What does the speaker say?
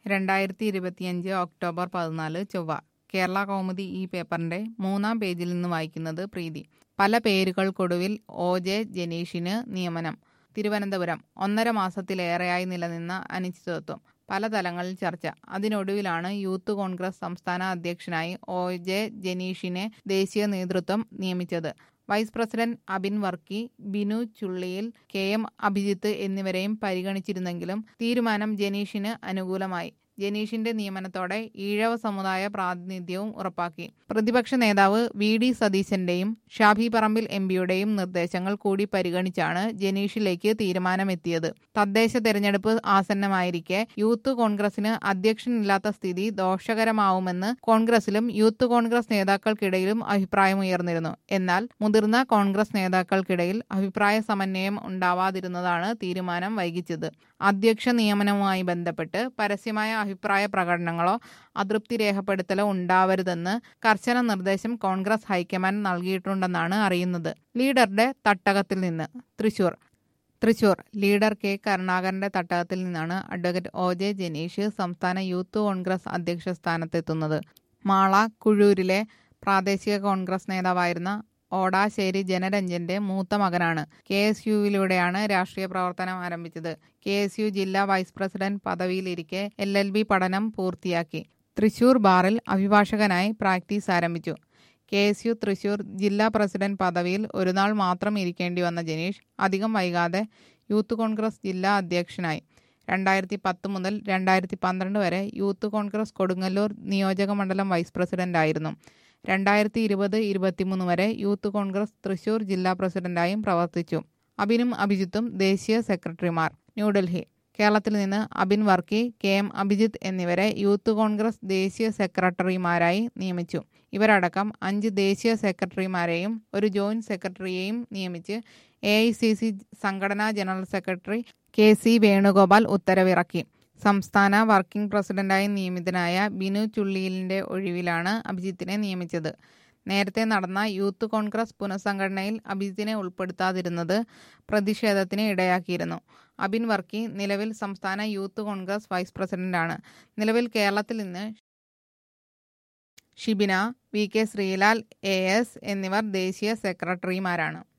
രണ്ടായിരത്തി ഇരുപത്തിയഞ്ച് ഒക്ടോബർ പതിനാല് ചൊവ്വ കേരള കൗമുദി ഈ പേപ്പറിന്റെ മൂന്നാം പേജിൽ നിന്ന് വായിക്കുന്നത് പ്രീതി പല പേരുകൾക്കൊടുവിൽ ഒ ജെ ജനീഷിന് നിയമനം തിരുവനന്തപുരം ഒന്നര മാസത്തിലേറെയായി നിലനിന്ന അനിശ്ചിതത്വം പല തലങ്ങളിൽ ചർച്ച അതിനൊടുവിലാണ് യൂത്ത് കോൺഗ്രസ് സംസ്ഥാന അധ്യക്ഷനായി ഒ ജെ ജനീഷിനെ ദേശീയ നേതൃത്വം നിയമിച്ചത് vice president Abin Varkey Binu Chulliyil K M Abhijith എന്നിവരെയും പരിഗണിച്ചിരുന്നെങ്കിലും തീരുമാനം ജനീഷിന് അനുകൂലമായി ജനീഷിന്റെ നിയമനത്തോടെ ഈഴവ സമുദായ പ്രാതിനിധ്യവും ഉറപ്പാക്കി പ്രതിപക്ഷ നേതാവ് വി ഡി സതീശന്റെയും ഷാഫി പറമ്പിൽ എം പിയുടെയും നിർദ്ദേശങ്ങൾ കൂടി പരിഗണിച്ചാണ് ജനീഷിലേക്ക് തീരുമാനമെത്തിയത് തദ്ദേശ തെരഞ്ഞെടുപ്പ് ആസന്നമായിരിക്കെ യൂത്ത് കോൺഗ്രസിന് അധ്യക്ഷനില്ലാത്ത സ്ഥിതി ദോഷകരമാവുമെന്ന് കോൺഗ്രസിലും യൂത്ത് കോൺഗ്രസ് നേതാക്കൾക്കിടയിലും അഭിപ്രായമുയർന്നിരുന്നു എന്നാൽ മുതിർന്ന കോൺഗ്രസ് നേതാക്കൾക്കിടയിൽ അഭിപ്രായ സമന്വയം ഉണ്ടാവാതിരുന്നതാണ് തീരുമാനം വൈകിച്ചത് അധ്യക്ഷ നിയമനവുമായി ബന്ധപ്പെട്ട് പരസ്യമായ അഭിപ്രായ പ്രകടനങ്ങളോ അതൃപ്തി രേഖപ്പെടുത്തലോ ഉണ്ടാവരുതെന്ന് കർശന നിർദ്ദേശം കോൺഗ്രസ് ഹൈക്കമാൻഡ് നൽകിയിട്ടുണ്ടെന്നാണ് അറിയുന്നത് ലീഡറുടെ തട്ടകത്തിൽ നിന്ന് തൃശൂർ തൃശൂർ ലീഡർ കെ കരുണാകരന്റെ തട്ടകത്തിൽ നിന്നാണ് അഡ്വക്കേറ്റ് ഒ ജെ ജനീഷ് സംസ്ഥാന യൂത്ത് കോൺഗ്രസ് അധ്യക്ഷ സ്ഥാനത്തെത്തുന്നത് മാള കുഴൂരിലെ പ്രാദേശിക കോൺഗ്രസ് നേതാവായിരുന്ന ഓടാശ്ശേരി ജനരഞ്ജന്റെ മൂത്ത മകനാണ് കെ എസ് യുവിലൂടെയാണ് രാഷ്ട്രീയ പ്രവർത്തനം ആരംഭിച്ചത് കെ എസ് യു ജില്ലാ വൈസ് പ്രസിഡന്റ് പദവിയിലിരിക്കെ എൽ എൽ ബി പഠനം പൂർത്തിയാക്കി തൃശൂർ ബാറിൽ അഭിഭാഷകനായി പ്രാക്ടീസ് ആരംഭിച്ചു കെ എസ് യു തൃശൂർ ജില്ലാ പ്രസിഡന്റ് പദവിയിൽ ഒരു നാൾ മാത്രം ഇരിക്കേണ്ടി വന്ന ജനീഷ് അധികം വൈകാതെ യൂത്ത് കോൺഗ്രസ് ജില്ലാ അധ്യക്ഷനായി രണ്ടായിരത്തി പത്ത് മുതൽ രണ്ടായിരത്തി പന്ത്രണ്ട് വരെ യൂത്ത് കോൺഗ്രസ് കൊടുങ്ങല്ലൂർ നിയോജക മണ്ഡലം വൈസ് പ്രസിഡന്റ് ആയിരുന്നു രണ്ടായിരത്തി ഇരുപത് ഇരുപത്തിമൂന്ന് വരെ യൂത്ത് കോൺഗ്രസ് തൃശൂർ ജില്ലാ പ്രസിഡന്റായും പ്രവർത്തിച്ചു അബിനും അഭിജിത്തും ദേശീയ സെക്രട്ടറിമാർ ന്യൂഡൽഹി കേരളത്തിൽ നിന്ന് അബിൻ വർക്കി കെ എം അഭിജിത്ത് എന്നിവരെ യൂത്ത് കോൺഗ്രസ് ദേശീയ സെക്രട്ടറിമാരായി നിയമിച്ചു ഇവരടക്കം അഞ്ച് ദേശീയ സെക്രട്ടറിമാരെയും ഒരു ജോയിന്റ് സെക്രട്ടറിയെയും നിയമിച്ച് എ ഐ സി സി സംഘടനാ general secretary K C Venugopal ഉത്തരവിറക്കി സംസ്ഥാന വർക്കിംഗ് പ്രസിഡന്റായി നിയമിതനായ ബിനു ചുള്ളിയിലിന്റെ ഒഴിവിലാണ് അഭിജിത്തിനെ നിയമിച്ചത് നേരത്തെ നടന്ന യൂത്ത് കോൺഗ്രസ് പുനഃസംഘടനയിൽ അഭിജിത്തിനെ ഉൾപ്പെടുത്താതിരുന്നത് പ്രതിഷേധത്തിന് ഇടയാക്കിയിരുന്നു അബിൻ വർക്കി നിലവിൽ സംസ്ഥാന യൂത്ത് കോൺഗ്രസ് വൈസ് പ്രസിഡന്റാണ് നിലവിൽ കേരളത്തിൽ നിന്ന് Shibina V K Sreelal A S എന്നിവർ ദേശീയ സെക്രട്ടറിമാരാണ്